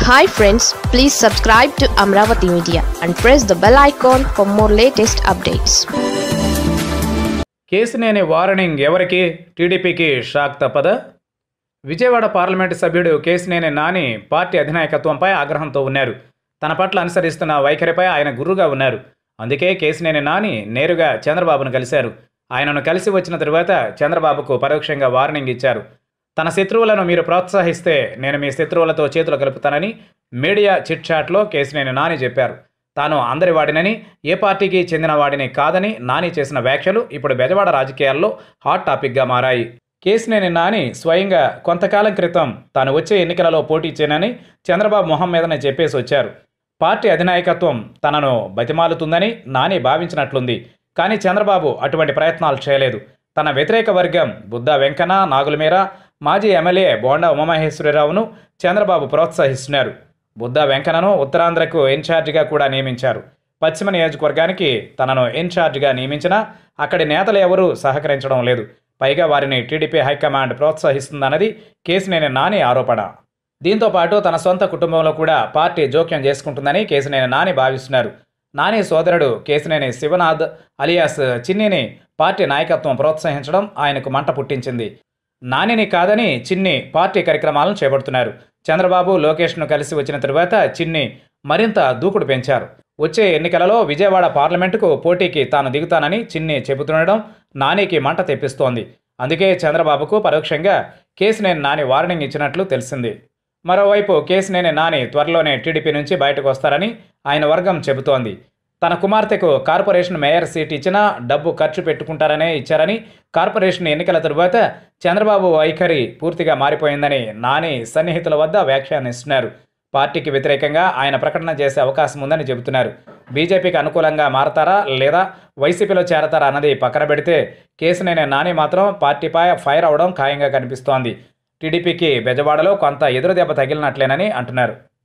hi friends please subscribe to Amaravati media and press the bell icon for more latest updates Kesineni warning ఎవరికి టీడీపీకి shock తప్పదా Vijayawada parliament సభ్యుడు Kesineni Nani party అధినాయకత్వంపై ఆగ్రహంతో ఉన్నారు తన పట్ల అనుసరిస్తున్న వైఖరిపై ఆయన గుర్రుగా ఉన్నారు అందుకే కేసినేని నాని నేరుగా చంద్రబాబును కలిశారు ఆయనను కలిసి వచ్చిన తరువాత చంద్రబాబుకు పరోక్షంగా వార్నింగ్ ఇచ్చారు తన శత్రువులను మీరు ప్రోత్సహిస్తే నేను మీ శత్రువులతో చేతులు కలుపుతానని మీడియా చిట్చాట్లో కేసినేని నాని చెప్పారు తాను అందరి వాడినని ఏ పార్టీకి చెందిన వాడిని కాదని నాని చేసిన వ్యాఖ్యలు ఇప్పుడు బెజవాడ రాజకీయాల్లో హాట్ టాపిక్గా మారాయి కేసినేని నాని స్వయంగా కొంతకాలం క్రితం తాను వచ్చే ఎన్నికలలో పోటీ చేయనని చంద్రబాబు మొహం మీదనే చెప్పేసి వచ్చారు పార్టీ అధినాయకత్వం తనను బతిమాలుతుందని నాని భావించినట్లుంది కానీ చంద్రబాబు అటువంటి ప్రయత్నాలు చేయలేదు తన వ్యతిరేక వర్గం బుద్ధా వెంకన్న నాగులమీర మాజీ ఎమ్మెల్యే బోండా ఉమామహేశ్వరరావును చంద్రబాబు ప్రోత్సహిస్తున్నారు బుద్ధా వెంకన్నను ఉత్తరాంధ్రకు ఇన్ఛార్జిగా కూడా నియమించారు పశ్చిమ నియోజకవర్గానికి తనను ఇన్ఛార్జిగా నియమించినా అక్కడి నేతలు ఎవరూ సహకరించడం లేదు పైగా వారిని టీడీపీ హైకమాండ్ ప్రోత్సహిస్తుందన్నది కేసినేని నాని ఆరోపణ దీంతో పాటు తన సొంత కుటుంబంలో కూడా పార్టీ జోక్యం చేసుకుంటుందని కేసినేని నాని భావిస్తున్నారు నాని సోదరుడు కేసినేని శివనాథ్ అలియాస్ చిన్నిని పార్టీ నాయకత్వం ప్రోత్సహించడం ఆయనకు మంట పుట్టించింది నానిని కాదని చిన్ని పార్టీ కార్యక్రమాలను చేపడుతున్నారు చంద్రబాబు లోకేష్ను కలిసి వచ్చిన తరువాత చిన్ని మరింత దూకుడు పెంచారు వచ్చే ఎన్నికలలో విజయవాడ పార్లమెంటుకు పోటీకి తాను దిగుతానని చిన్ని చెబుతుండడం నానికి మంట తెప్పిస్తోంది అందుకే చంద్రబాబుకు పరోక్షంగా కేసినేని నాని వార్నింగ్ ఇచ్చినట్లు తెలిసింది మరోవైపు కేసినేని నాని త్వరలోనే టీడీపీ నుంచి బయటకు వస్తారని ఆయన వర్గం చెబుతోంది తన కుమార్తెకు కార్పొరేషన్ మేయర్ సీట్ ఇచ్చినా డబ్బు ఖర్చు పెట్టుకుంటారనే ఇచ్చారని కార్పొరేషన్ ఎన్నికల తరువాత చంద్రబాబు వైఖరి పూర్తిగా మారిపోయిందని నాని సన్నిహితుల వద్ద వ్యాఖ్యానిస్తున్నారు పార్టీకి వ్యతిరేకంగా ఆయన ప్రకటన చేసే అవకాశం ఉందని చెబుతున్నారు బీజేపీకి అనుకూలంగా మారతారా లేదా వైసీపీలో చేరతారా అన్నది పక్కన పెడితే కేసునైన నాని మాత్రం పార్టీపై ఫైర్ అవడం ఖాయంగా కనిపిస్తోంది టీడీపీకి బెజవాడలో కొంత ఎదురుదెబ్బ తగిలినట్లేనని అంటున్నారు